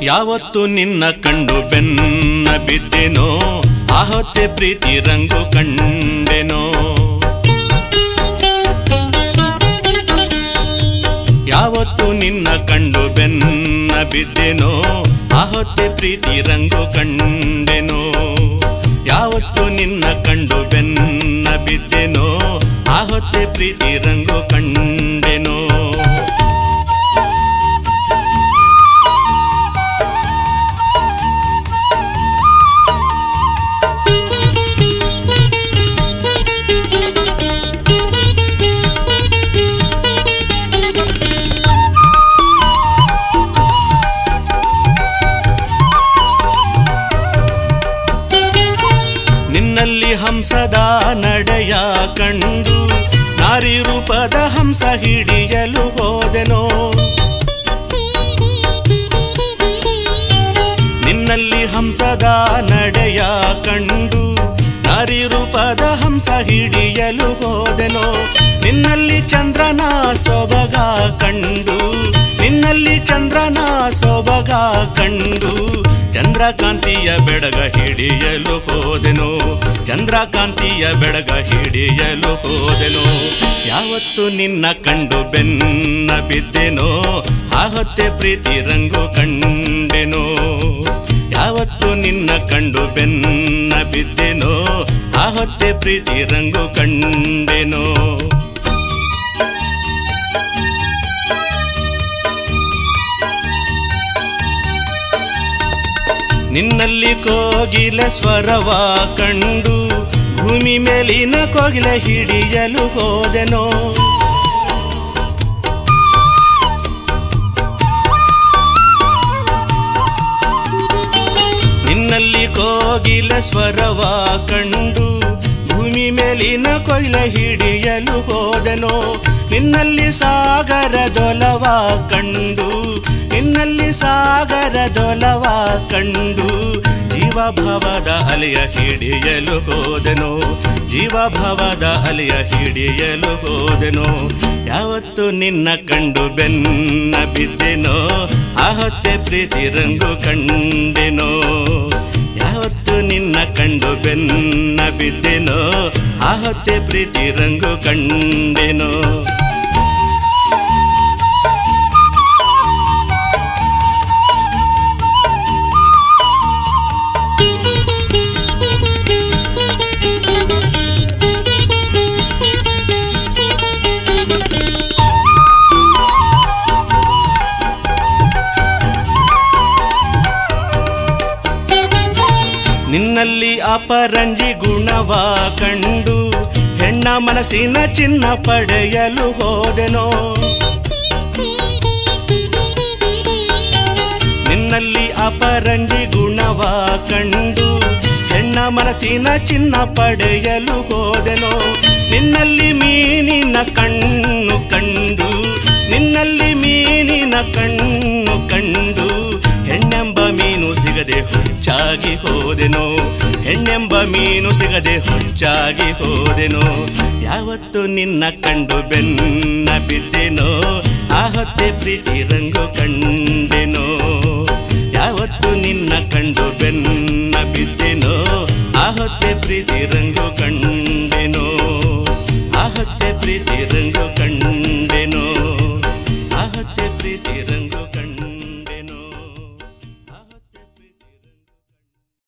ಯಾವತ್ತು ನಿನ್ನ ಕಂಡು ಬೆನ್ನ ಬಿದ್ದೆನೋ ಆ ಹೊತ್ತೆ ಪ್ರೀತಿ ರಂಗು ಕಂಡೆನೋ ಯಾವತ್ತು ನಿನ್ನ ಕಂಡು ಬೆನ್ನ ಬಿದ್ದೆನೋ ಆ ಹೊತ್ತೆ ಪ್ರೀತಿ ರಂಗು ಕಂಡೆನೋ ಯಾವತ್ತು ನಿನ್ನ ಕಂಡು ಬೆನ್ನ ಬಿದ್ದೆನೋ ಆ ಹೊತ್ತೆ ಪ್ರೀತಿ ರಂಗು ಕಂಡೆನೋ ನಿನ್ನಲ್ಲಿ ಹಂಸದ ನಡೆಯ ಕಂಡು ನಾರಿ ರೂಪದ ಹಂಸ ಹಿಡಿಯಲು ಹೋದೆನೋ ನಿನ್ನಲ್ಲಿ ಹಂಸದ ನಡೆಯ ಕಂಡು ನಾರಿ ರೂಪದ ಹಂಸ ಹಿಡಿಯಲು ಹೋದೆನೋ ನಿನ್ನಲ್ಲಿ ಚಂದ್ರನ ಸೊಬಗ ಕಂಡು ನಿನ್ನಲ್ಲಿ ಚಂದ್ರನ ಸೊಬಗ ಕಂಡು ಚಂದ್ರಕಾಂತಿಯ ಬೆಡಗ ಹಿಡಿಯಲು ಹೋದೆನೋ ಚಂದ್ರಕಾಂತಿಯ ಬೆಡಗ ಹಿಡಿಯಲು ಹೋದೆನೋ ಯಾವತ್ತು ನಿನ್ನ ಕಂಡು ಬೆನ್ನ ಬಿದ್ದೆನೋ ಆ ಹೊತ್ತೆ ಪ್ರೀತಿ ರಂಗು ಕಂಡೆನೋ ಯಾವತ್ತು ನಿನ್ನ ಕಂಡು ಬೆನ್ನ ಬಿದ್ದೆನೋ ಆ ಹೊತ್ತೆ ಪ್ರೀತಿ ರಂಗು ಕಂಡೆನೋ ನಿನ್ನಲ್ಲಿ ಕೋಗಿಲ ಸ್ವರವ ಕಂಡು ಭೂಮಿ ಮೇಲಿನ ಕೋಗಿಲ ಹಿಡಿಯಲು ಹೋದೆನೋ ನಿನ್ನಲ್ಲಿ ಕೋಗಿಲ ಸ್ವರವ ಕಂಡು ಭೂಮಿ ಮೇಲಿನ ಕೊಯ್ಲ ಹಿಡಿಯಲು ಹೋದೆನೋ ನಿನ್ನಲ್ಲಿ ಸಾಗರದೊಲವ ಕಂಡು ನಿನ್ನಲ್ಲಿ ಸಾಗರದೊಲವ ಕಂಡು ಜೀವಭಾವದ ಅಲೆಯ ಹಿಡಿಯಲು ಹೋದೆನೋ ಜೀವಭಾವದ ಅಲೆಯ ಹಿಡಿಯಲು ಹೋದೆನೋ ಯಾವತ್ತು ನಿನ್ನ ಕಂಡು ಬೆನ್ನ ಬಿದ್ದೆನೋ ಆ ಹೊತ್ತೆ ಪ್ರೀತಿ ರಂಗು ಕಂಡೆನೋ ಯಾವತ್ತು ನಿನ್ನ ಕಂಡು ಬೆನ್ನ ಬಿದ್ದೆನೋ ಆ ಹೊತ್ತೆ ಪ್ರೀತಿ ರಂಗು ಕಂಡೆನೋ ನಿನ್ನಲ್ಲಿ ಅಪರಂಜಿ ಗುಣವ ಕಂಡು ಹೆಣ್ಣ ಮನಸ್ಸಿನ ಚಿನ್ನ ಪಡೆಯಲು ಹೋದೆನೋ ನಿನ್ನಲ್ಲಿ ಅಪರಂಜಿ ಗುಣವ ಕಂಡು ಹೆಣ್ಣ ಮನಸ್ಸಿನ ಚಿನ್ನ ಪಡೆಯಲು ಹೋದೆನೋ ನಿನ್ನಲ್ಲಿ ಮೀನಿನ ಕಣ್ಣು ಕಂಡು ನಿನ್ನಲ್ಲಿ ಮೀನಿನ ಕಣ್ಣು ಕಂಡು ಹೆಣ್ಣೆಂಬ ಮೀನು ಸಿಗದೆ ಹುಚ್ಚಾಗಿ ಹೋದೆನೋ ಹೆಣ್ಣೆಂಬ ಮೀನು ಸಿಗದೆ ಹುಚ್ಚಾಗಿ ಹೋದೆನೋ ಯಾವತ್ತು ನಿನ್ನ ಕಂಡು ಬೆನ್ನ ಬಿದ್ದೆನೋ ಆ ಹೊತ್ತೆ ಪ್ರೀತಿ ರಂಗು ಕಂಡೆನೋ ಯಾವತ್ತು ನಿನ್ನ ಕಂಡು ಬೆನ್ನ ಬಿದ್ದೆನೋ ಆ ಹೊತ್ತೆ ಪ್ರೀತಿ ರಂಗು ಕಂಡೆನೋ ಆ ಹೊತ್ತೆ ಪ್ರೀತಿ ರಂಗು ಕಂಡೆನೋ